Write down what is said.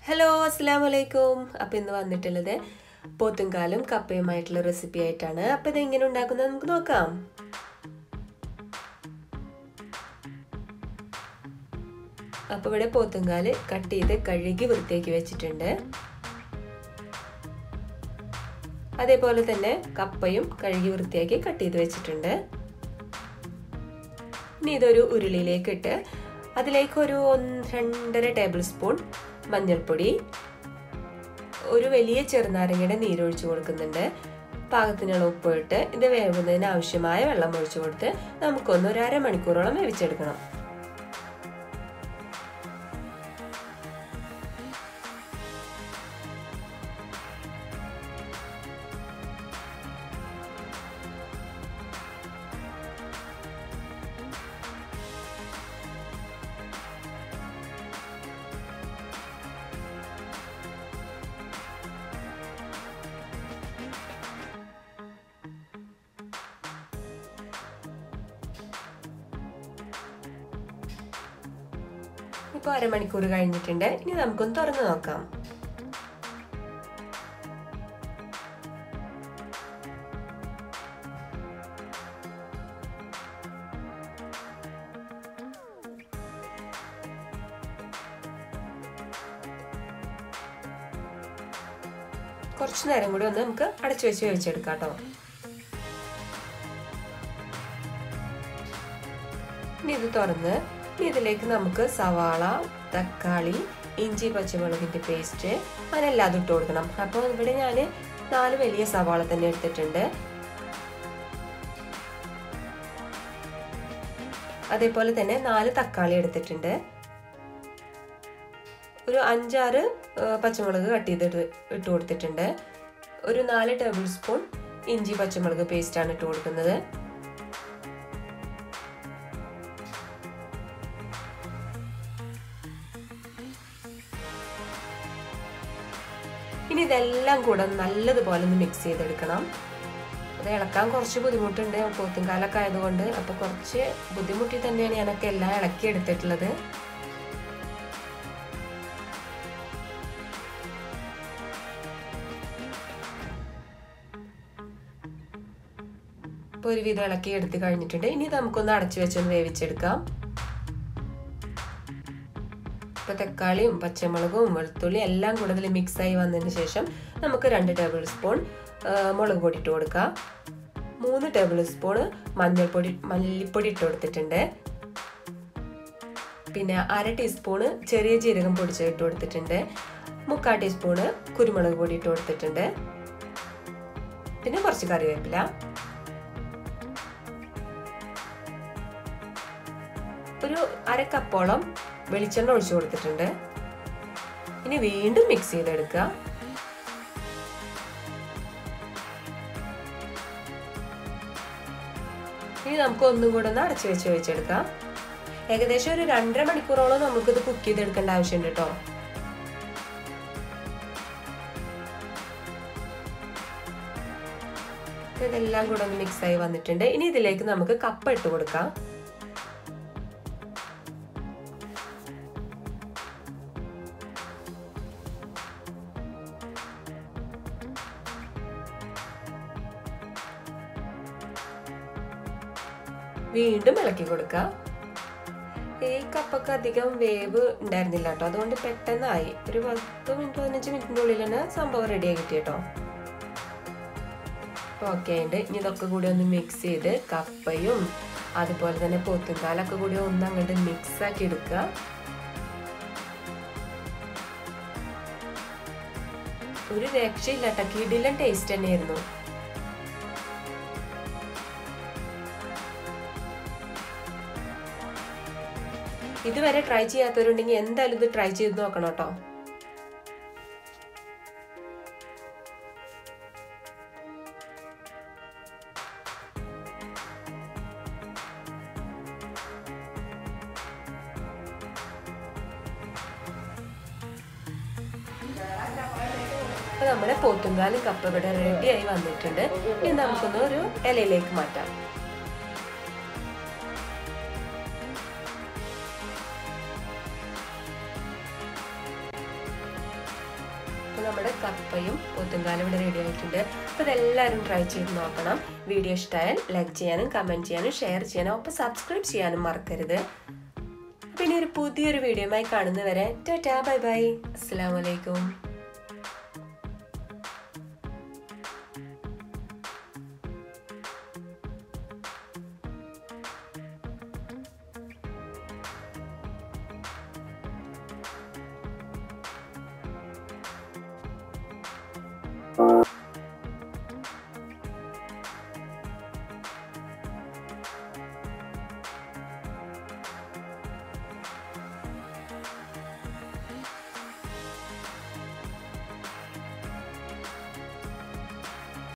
hello അസ്സാം വലൈക്കും അപ്പം ഇന്ന് വന്നിട്ടുള്ളത് പോത്തുംകാലും കപ്പയുമായിട്ടുള്ള റെസിപ്പി ആയിട്ടാണ് അപ്പം ഇത് എങ്ങനെ ഉണ്ടാക്കുന്നത് നമുക്ക് നോക്കാം അപ്പോൾ ഇവിടെ പോത്തുംകാല് കട്ട് ചെയ്ത് കഴുകി വൃത്തിയാക്കി വെച്ചിട്ടുണ്ട് അതേപോലെ തന്നെ കപ്പയും കഴുകി വൃത്തിയാക്കി കട്ട് ചെയ്ത് വെച്ചിട്ടുണ്ട് ഇനി ഇതൊരു ഉരുളിയിലേക്ക് ഇട്ട് അതിലേക്ക് ഒരു രണ്ടര ടേബിൾ സ്പൂൺ മഞ്ഞൾപ്പൊടി ഒരു വലിയ ചെറുനാരങ്ങയുടെ നീരൊഴിച്ചു കൊടുക്കുന്നുണ്ട് പാകത്തിനുള്ള ഉപ്പിട്ട് ഇത് വേവുന്നതിന് ആവശ്യമായ വെള്ളം ഒഴിച്ചു കൊടുത്ത് നമുക്കൊന്ന് ഒരു അരമണിക്കൂറോളം വേവിച്ചെടുക്കണം ഇപ്പോൾ അരമണിക്കൂർ കഴിഞ്ഞിട്ടുണ്ട് ഇനി നമുക്കൊന്ന് തുറന്നു നോക്കാം കുറച്ചു നേരം കൂടി ഒന്ന് നമുക്ക് അടച്ചു വെച്ച് വേവിച്ചെടുക്കാം കേട്ടോ ഇനി ഇത് തുറന്ന് ഇനി ഇതിലേക്ക് നമുക്ക് സവാള തക്കാളി ഇഞ്ചി പച്ചമുളകിന്റെ പേസ്റ്റ് അങ്ങനെ എല്ലാതും ഇട്ട് കൊടുക്കണം അപ്പോൾ ഇവിടെ ഞാൻ നാല് വലിയ സവാള തന്നെ എടുത്തിട്ടുണ്ട് അതേപോലെ തന്നെ നാല് തക്കാളി എടുത്തിട്ടുണ്ട് ഒരു അഞ്ചാറ് പച്ചമുളക് കട്ട് ചെയ്തിട്ട് ഇട്ട് കൊടുത്തിട്ടുണ്ട് ഒരു നാല് ടേബിൾ സ്പൂൺ ഇഞ്ചി പച്ചമുളക് പേസ്റ്റാണ് ഇട്ട് കൊടുക്കുന്നത് ഇനി ഇതെല്ലാം കൂടെ നല്ലതുപോലെ ഒന്ന് മിക്സ് ചെയ്തെടുക്കണം അത് ഇളക്കാൻ കുറച്ച് ബുദ്ധിമുട്ടുണ്ട് പോത്തും കാലൊക്കെ ആയതുകൊണ്ട് അപ്പോൾ കുറച്ച് ബുദ്ധിമുട്ടി തന്നെയാണ് ഞാനൊക്കെ എല്ലാം ഇളക്കി എടുത്തിട്ടുള്ളത് ഇപ്പോൾ ഒരുവിധം ഇളക്കി എടുത്ത് കഴിഞ്ഞിട്ടുണ്ട് ഇനി നമുക്കൊന്ന് അടച്ചു വെച്ചൊന്ന് വേവിച്ചെടുക്കാം ഇപ്പോൾ തക്കാളിയും പച്ചമുളകും വെളുത്തുള്ളി എല്ലാം കൂടുതൽ മിക്സ് ആയി വന്നതിന് ശേഷം നമുക്ക് രണ്ട് ടേബിൾ സ്പൂൺ മുളക് പൊടി ഇട്ട് കൊടുക്കാം മൂന്ന് ടേബിൾ സ്പൂൺ മഞ്ഞൾപ്പൊടി മല്ലിപ്പൊടി ഇട്ട് കൊടുത്തിട്ടുണ്ട് പിന്നെ അര ടീസ്പൂണ് ചെറിയ ജീരകം പൊടിച്ച് ഇട്ട് കൊടുത്തിട്ടുണ്ട് മുക്കാൽ ടീസ്പൂണ് കുരുമുളക് പൊടി ഇട്ട് കൊടുത്തിട്ടുണ്ട് പിന്നെ കുറച്ച് കറിവേപ്പില ഒരു അര കപ്പോളം വെളിച്ചെണ്ണ ഒഴിച്ചു കൊടുത്തിട്ടുണ്ട് ഇനി വീണ്ടും മിക്സ് ചെയ്തെടുക്കുക ഇനി നമുക്ക് ഒന്നും കൂടെ ഒന്ന് അടച്ചു വെച്ച് വെച്ചെടുക്കാം ഏകദേശം ഒരു രണ്ടര മണിക്കൂറോളം നമുക്കിത് കുക്ക് ചെയ്തെടുക്കേണ്ട ആവശ്യമുണ്ട് കേട്ടോ ഇതെല്ലാം കൂടെ ഒന്ന് മിക്സ് ആയി വന്നിട്ടുണ്ട് ഇനി ഇതിലേക്ക് നമുക്ക് കപ്പ ഇട്ട് കൊടുക്കാം വീണ്ടും ഇളക്കി കൊടുക്കുക ഈ കപ്പക്ക് അധികം വേവ് ഉണ്ടായിരുന്നില്ല കേട്ടോ അതുകൊണ്ട് പെട്ടെന്നായി ഒരു പത്ത് മിനിറ്റ് പതിനഞ്ച് മിനിറ്റിൻ്റെ ഉള്ളിൽ തന്നെ സംഭവം റെഡി ആയി കിട്ടി കേട്ടോ ഓക്കെ ഉണ്ട് ഇനി ഇതൊക്കെ കൂടി ഒന്ന് മിക്സ് ചെയ്ത് കപ്പയും അതുപോലെ തന്നെ പോത്തുംകാലൊക്കെ കൂടി ഒന്ന് അങ്ങോട്ട് മിക്സ് ആക്കി എടുക്കുക ഒരു രക്ഷയില്ല കേട്ടോ കിടിലൻ ടേസ്റ്റ് തന്നെയായിരുന്നു ഇതുവരെ ട്രൈ ചെയ്യാത്തവരുണ്ടെങ്കിൽ എന്തായാലും ഇത് ട്രൈ ചെയ്ത് നോക്കണം കേട്ടോ അപ്പൊ നമ്മുടെ പോത്തുംകാലും കപ്പ ഇവിടെ റെഡിയായി വന്നിട്ടുണ്ട് ഇനി നമുക്കൊന്ന് ഒരു ഇലയിലേക്ക് മാറ്റാം കപ്പയും പോത്തുംകാലും ഇവിടെ റെഡി ആയിട്ടുണ്ട് അപ്പോൾ ഇതെല്ലാവരും ട്രൈ ചെയ്ത് നോക്കണം വീഡിയോ ഇഷ്ടമായാൽ ലൈക്ക് ചെയ്യാനും കമൻറ്റ് ചെയ്യാനും ഷെയർ ചെയ്യാനും ഒപ്പം സബ്സ്ക്രൈബ് ചെയ്യാനും മറക്കരുത് പിന്നെ ഒരു പുതിയൊരു വീഡിയോയുമായി കാണുന്നവരെ ടാറ്റാ ബൈ ബൈ അസ്സാം വലൈക്കും